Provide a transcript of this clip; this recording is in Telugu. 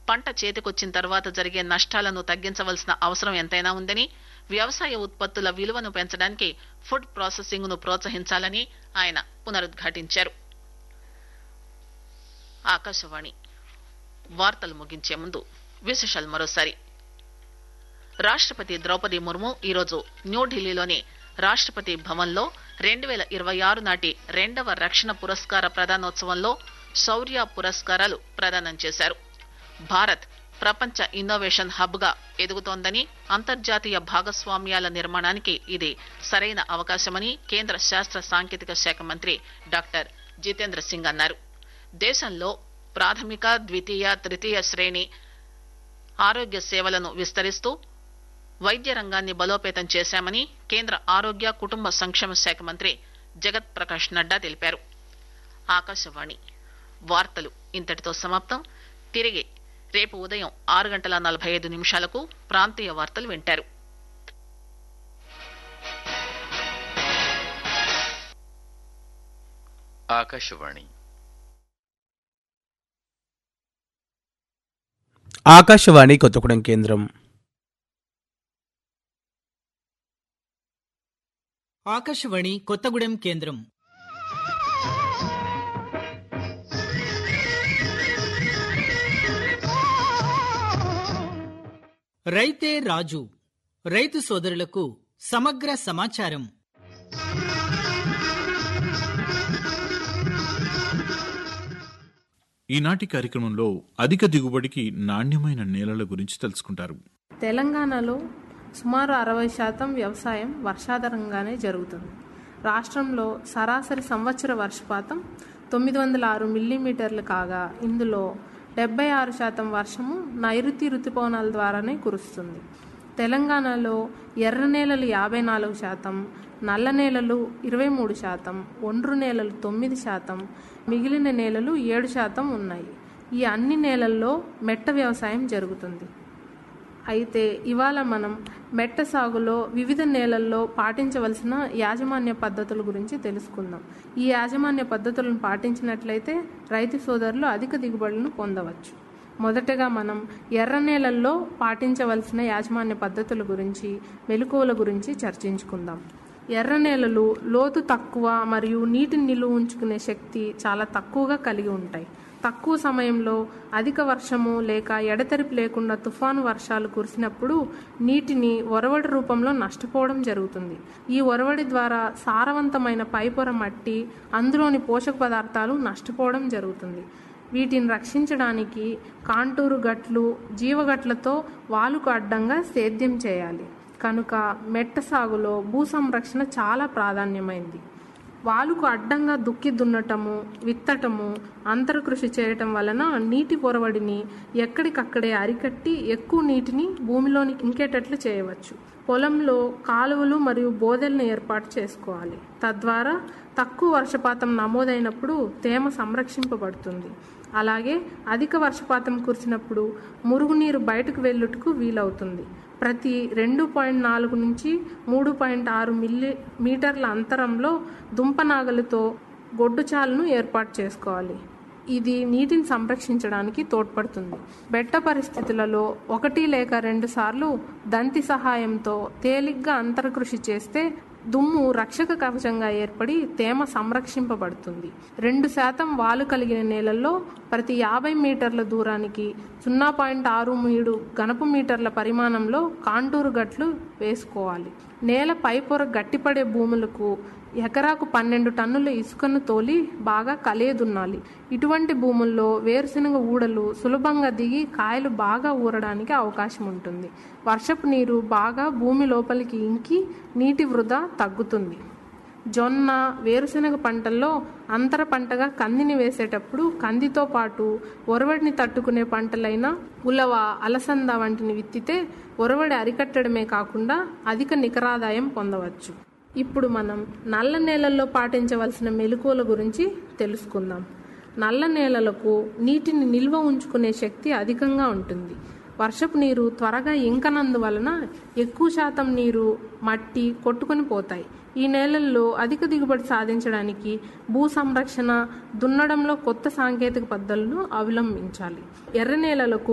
పంట చేతికొచ్చిన తర్వాత జరిగే నష్టాలను తగ్గించవలసిన అవసరం ఎంతైనా ఉందని వ్యవసాయ ఉత్పత్తుల విలువను పెంచడానికి ఫుడ్ ప్రాసెసింగ్ ను ప్రోత్సహించాలని ఆయన పునరుద్ఘాటించారు ఆకాశవాణి వార్తలు ముగించే ముందు విశేషాలు మరోసారి రాష్టపతి ద్రౌపది ముర్ము ఈరోజు న్యూఢిల్లీలోని రాష్టపతి భవన్లో రెండు వేల ఇరవై ఆరు నాటి రెండవ రక్షణ పురస్కార ప్రదానోత్సవంలో శౌర్య పురస్కారాలు ప్రదానం చేశారు భారత్ ప్రపంచ ఇన్నోవేషన్ హబ్ గా ఎదుగుతోందని అంతర్జాతీయ భాగస్వామ్యాల నిర్మాణానికి ఇది సరైన అవకాశమని కేంద్ర శాస్త్ర సాంకేతిక శాఖ మంత్రి డాక్టర్ జితేంద్ర సింగ్ అన్నారు దేశంలో ప్రాథమిక ద్వితీయ తృతీయ శ్రేణి ఆరోగ్య సేవలను విస్తరిస్తూ వైద్య రంగాన్ని బలోపేతం చేశామని కేంద్ర ఆరోగ్య కుటుంబ సంక్షేమ శాఖ మంత్రి జగత్ ప్రకాష్ నడ్డా తెలిపారు ఆకాశవాణి వార్తలు ఇంతటితో సమాప్తం తిరిగి రేపు ఉదయం ఆరు గంటల నలభై ఐదు నిమిషాలకు ప్రాంతీయ వార్తలు వింటారు ఆకాశవాణి ఆకాశవాణి కొత్తగూడెం కేంద్రం ఆకాశవాణి కొత్తగూడెం కేంద్రం రైతే రాజు రైతు సోదరులకు సమగ్ర సమాచారం ఈనాటి కార్యక్రమంలో అధిక దిగుబడికి నాణ్యమైన నేలల గురించి తెలుసుకుంటారు తెలంగాణలో సుమారు అరవై శాతం వ్యవసాయం వర్షాధారంగానే జరుగుతుంది రాష్ట్రంలో సరాసరి సంవత్సర వర్షపాతం తొమ్మిది వందల ఆరు మిల్లీమీటర్లు కాగా ఇందులో డెబ్బై ఆరు శాతం వర్షము నైరుతి ఋతుపవనాల ద్వారానే కురుస్తుంది తెలంగాణలో ఎర్ర నేలలు యాభై నాలుగు శాతం నల్ల నేలలు ఇరవై మూడు శాతం ఒండ్రు నేలలు తొమ్మిది శాతం మిగిలిన నేలలు ఏడు శాతం ఉన్నాయి ఈ అన్ని నేలల్లో మెట్ట వ్యవసాయం జరుగుతుంది అయితే ఇవాళ మనం మెట్ట సాగులో వివిధ నేలల్లో పాటించవలసిన యాజమాన్య పద్ధతుల గురించి తెలుసుకుందాం ఈ యాజమాన్య పద్ధతులను పాటించినట్లయితే రైతు సోదరులు అధిక దిగుబడులను పొందవచ్చు మొదటగా మనం ఎర్ర నేలల్లో పాటించవలసిన యాజమాన్య పద్ధతుల గురించి మెలకువల గురించి చర్చించుకుందాం ఎర్ర నేలలు లోతు తక్కువ మరియు నీటిని నిలువ ఉంచుకునే శక్తి చాలా తక్కువగా కలిగి ఉంటాయి తక్కువ సమయంలో అధిక వర్షము లేక ఎడతెరిపి లేకుండా తుఫాను వర్షాలు కురిసినప్పుడు నీటిని ఒరవడి రూపంలో నష్టపోవడం జరుగుతుంది ఈ ఒరవడి ద్వారా సారవంతమైన పైపొర మట్టి అందులోని పోషక పదార్థాలు నష్టపోవడం జరుగుతుంది వీటిని రక్షించడానికి కాంటూరు గట్లు జీవగట్లతో వాలుకు అడ్డంగా సేద్యం చేయాలి కనుక మెట్ట సాగులో భూ సంరక్షణ చాలా ప్రాధాన్యమైంది వాలుకు అడ్డంగా దుక్కి దున్నటము విత్తటము అంతరకృషి చేయటం వలన నీటి పొరవడిని ఎక్కడికక్కడే అరికట్టి ఎక్కువ నీటిని భూమిలోనికి ఇంకేటట్లు చేయవచ్చు పొలంలో కాలువలు మరియు బోదెలను ఏర్పాటు చేసుకోవాలి తద్వారా తక్కువ వర్షపాతం నమోదైనప్పుడు తేమ సంరక్షింపబడుతుంది అలాగే అధిక వర్షపాతం కురిసినప్పుడు మురుగునీరు బయటకు వెళ్ళుటకు వీలవుతుంది ప్రతి రెండు పాయింట్ నాలుగు నుంచి మూడు పాయింట్ ఆరు మిల్లీ మీటర్ల అంతరంలో దుంపనాగలతో గొడ్డుచాలను ఏర్పాటు చేసుకోవాలి ఇది నీటిని సంరక్షించడానికి తోడ్పడుతుంది బెట్ట పరిస్థితులలో ఒకటి లేక రెండు సార్లు దంతి సహాయంతో తేలిగ్గా అంతరకృషి చేస్తే దుమ్ము రక్షక కవచంగా ఏర్పడి తేమ సంరక్షింపబడుతుంది రెండు శాతం వాలు కలిగిన నేలల్లో ప్రతి యాభై మీటర్ల దూరానికి సున్నా పాయింట్ ఆరు మూడు గణపు మీటర్ల పరిమాణంలో కాంటూరు గట్లు వేసుకోవాలి నేల పైపొర గట్టిపడే భూములకు ఎకరాకు పన్నెండు టన్నుల ఇసుకను తోలి బాగా కలియదున్నాలి ఇటువంటి భూముల్లో వేరుశనగ ఊడలు సులభంగా దిగి కాయలు బాగా ఊరడానికి అవకాశం ఉంటుంది వర్షపు నీరు బాగా భూమి లోపలికి ఇంకి నీటి వృధా తగ్గుతుంది జొన్న వేరుశనగ పంటల్లో అంతర పంటగా కందిని వేసేటప్పుడు కందితో పాటు ఒరవడిని తట్టుకునే పంటలైన ఉలవ అలసంద వంటిని విత్తితే ఒరవడి అరికట్టడమే కాకుండా అధిక నికరాదాయం పొందవచ్చు ఇప్పుడు మనం నల్ల నేలల్లో పాటించవలసిన మెలకువల గురించి తెలుసుకుందాం నల్ల నేలలకు నీటిని నిల్వ ఉంచుకునే శక్తి అధికంగా ఉంటుంది వర్షపు నీరు త్వరగా ఇంకనందువలన ఎక్కువ శాతం నీరు మట్టి కొట్టుకొని పోతాయి ఈ నేలల్లో అధిక దిగుబడి సాధించడానికి భూ సంరక్షణ దున్నడంలో కొత్త సాంకేతిక పద్ధతులను అవలంబించాలి ఎర్ర నేలలకు